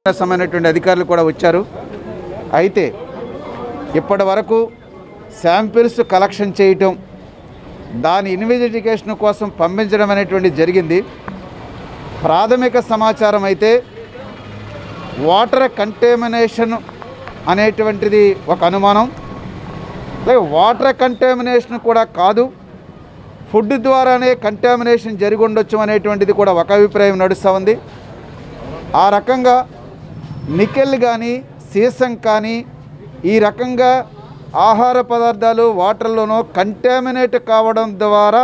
సంబంధించినటువంటి అధికారులు కూడా వచ్చారు అయితే ఇప్పటి వరకు శాంపిల్స్ కలెక్షన్ చేయటం దాని ఇన్వెస్టిగేషన్ కోసం పంపించడం అనేటువంటి జరిగింది ప్రాథమిక సమాచారం అయితే వాటర్ కంటామినేషన్ అనేటువంటిది ఒక అనుమానం అలాగే వాటర్ కంటామినేషన్ కూడా కాదు ఫుడ్ ద్వారానే కంటామినేషన్ జరిగి ఉండొచ్చు అనేటువంటిది కూడా ఒక అభిప్రాయం నడుస్తూ ఉంది ఆ రకంగా నికెల్ కానీ సీసం కానీ ఈ రకంగా ఆహార పదార్థాలు వాటర్లోనూ కంటామినేట్ కావడం ద్వారా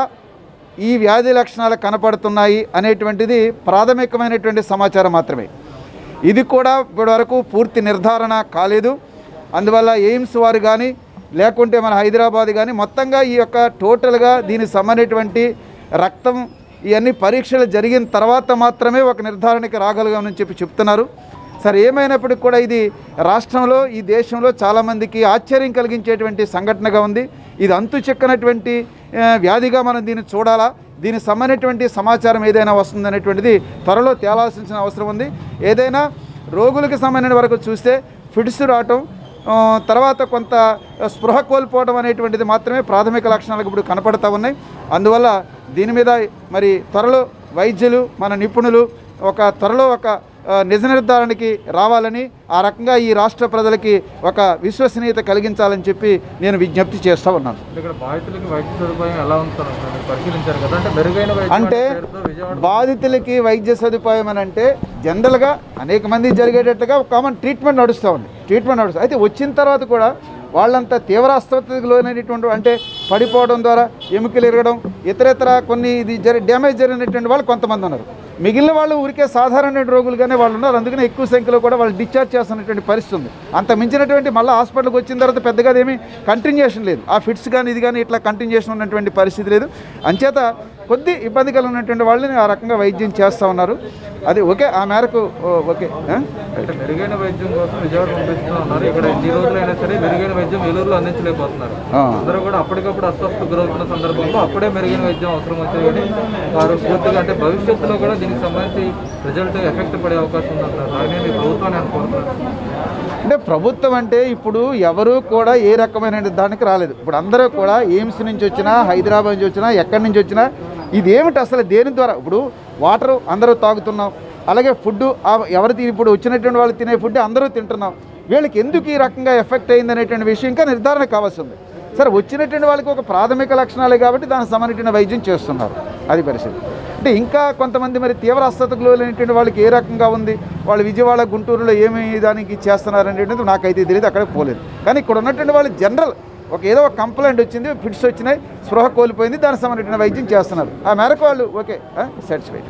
ఈ వ్యాధి లక్షణాలు కనపడుతున్నాయి అనేటువంటిది ప్రాథమికమైనటువంటి సమాచారం మాత్రమే ఇది కూడా ఇప్పటివరకు పూర్తి నిర్ధారణ కాలేదు అందువల్ల ఎయిమ్స్ వారు కానీ లేకుంటే మన హైదరాబాద్ కానీ మొత్తంగా ఈ యొక్క టోటల్గా దీనికి సంబంధించినటువంటి రక్తం ఇవన్నీ పరీక్షలు జరిగిన తర్వాత మాత్రమే ఒక నిర్ధారణకి రాగలిగామని చెప్పి చెప్తున్నారు సరే ఏమైనప్పటికీ కూడా ఇది రాష్ట్రంలో ఈ దేశంలో చాలామందికి ఆశ్చర్యం కలిగించేటువంటి సంఘటనగా ఉంది ఇది అంతు చెక్కనటువంటి ఆ, వ్యాధిగా మనం దీన్ని చూడాలా దీనికి సంబంధించినటువంటి సమాచారం ఏదైనా వస్తుందనేటువంటిది త్వరలో తేలాల్సిన అవసరం ఉంది ఏదైనా రోగులకు సంబంధించిన వరకు చూస్తే ఫిడ్స్ రావటం ఆ, తర్వాత కొంత స్పృహ కోల్పోవడం అనేటువంటిది మాత్రమే ప్రాథమిక లక్షణాలకు ఇప్పుడు కనపడతా ఉన్నాయి అందువల్ల దీని మీద మరి త్వరలో వైద్యులు మన నిపుణులు ఒక త్వరలో ఒక ఆ, నిజ నిర్ధారణకి రావాలని ఆ రకంగా ఈ రాష్ట్ర ప్రజలకి ఒక విశ్వసనీయత కలిగించాలని చెప్పి నేను విజ్ఞప్తి చేస్తూ ఉన్నాను అంటే ఇక్కడ బాధితులకి వైద్య సదుపాయం ఎలా ఉంది సార్ అసలు మీరు పరిశీలించారు కదా అంటే మెరుగైన వైద్యం అంటే అనే పేరుతో విజయవాడ బాధితులకి వైద్య సదుపాయం అని అంటే జనరల్గా అనేక మంది జరిగేటట్టుగా ఒక కామన్ ట్రీట్మెంట్ నడుస్తూ ఉంది ట్రీట్మెంట్ నడుస్తుంది అయితే వచ్చిన తర్వాత కూడా వాళ్ళంతా తీవ్ర అస్వస్థతకు లోనైనటువంటి అంటే పడిపోవడం ద్వారా ఎముకలు ఎరగడం ఇతరేతర కొన్ని ఇది జరి డ్యామేజ్ జరిగినటువంటి వాళ్ళు కొంతమంది ఉన్నారు మిగిలిన వాళ్ళు ఊరికే సాధారణ రోగులుగానే వాళ్ళు ఉన్నారు అందుకనే ఎక్కువ సంఖ్యలో కూడా వాళ్ళు డిశ్చార్జ్ చేస్తున్నటువంటి పరిస్థితి ఉంది అంత మించినటువంటి మళ్ళీ హాస్పిటల్కి వచ్చిన తర్వాత పెద్దగా ఏమీ కంటిన్యూషన్ లేదు ఆ ఫిట్స్ కానీ ఇది కానీ ఇట్లా కంటిన్యూషన్ ఉన్నటువంటి పరిస్థితి లేదు అంచేత కొద్ది ఇబ్బంది కలిగి ఉన్నటువంటి వాళ్ళని ఆ రకంగా వైద్యం చేస్తూ ఉన్నారు అది ఓకే ఆ మేరకు ఓ, ఓకే ఆ? అంటే మెరుగైన వైద్యం కోసం విజయవాడ పంపిస్తూ ఉన్నారు ఇక్కడ ఎన్ని రోజులైనా సరే మెరుగైన వైద్యం ఏలూరులో అందించలేకపోతున్నారు ఆ. అందరూ కూడా అప్పటికప్పుడు అస్వస్థ గురవుతున్న సందర్భంలో అప్పుడే మెరుగైన వైద్యం అవసరం వచ్చే కానీ వారు పూర్తిగా అంటే భవిష్యత్తులో కూడా దీనికి సంబంధించి రిజల్ట్ ఎఫెక్ట్ పడే అవకాశం ఉందంటారు దాని నేను ప్రభుత్వాన్ని అనుకుంటున్నాను అంటే ప్రభుత్వం అంటే ఇప్పుడు ఎవరు కూడా ఏ రకమైన దానికి రాలేదు ఇప్పుడు అందరూ కూడా ఎయిమ్స్ నుంచి వచ్చినా హైదరాబాద్ నుంచి వచ్చినా ఎక్కడి నుంచి వచ్చినా ఇది ఏమిటి అసలు దేని ద్వారా ఇప్పుడు వాటర్ అందరూ తాగుతున్నాం అలాగే ఫుడ్ ఎవరు తిని ఇప్పుడు వచ్చినటువంటి వాళ్ళు తినే ఫుడ్ అందరూ తింటున్నాం వీళ్ళకి ఎందుకు ఈ రకంగా ఎఫెక్ట్ అయింది అనేటువంటి విషయం ఇంకా నిర్ధారణ కావాల్సి ఉంది సరే వచ్చినటువంటి వాళ్ళకి ఒక ప్రాథమిక లక్షణాలే కాబట్టి దానికి సంబంధించిన వైద్యం చేస్తున్నారు అది పరిస్థితి అంటే ఇంకా కొంతమంది మరి తీవ్ర అస్వస్థతకు లోనైనటువంటి వాళ్ళకి ఏ రకంగా ఉంది వాళ్ళు విజయవాడ గుంటూరులో ఏమి దానికి చేస్తున్నారు అనేటువంటిది నాకైతే తెలియదు అక్కడికి పోలేదు కానీ ఇక్కడ ఉన్నటువంటి వాళ్ళు జనరల్ ఒక ఏదో ఒక కంప్లైంట్ వచ్చింది ఫిట్స్ వచ్చినాయి స్పృహ కోల్పోయింది దానికి సంబంధించిన వైద్యం చేస్తున్నారు ఆ మేరకు వాళ్ళు ఓకే సాటిస్ఫైడ్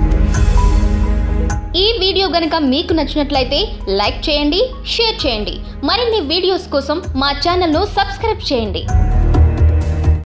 ఈ వీడియో గనుక మీకు నచ్చినట్లయితే లైక్ చేయండి షేర్ చేయండి మరిన్ని వీడియోస్ కోసం మా ఛానల్ను సబ్స్క్రైబ్ చేయండి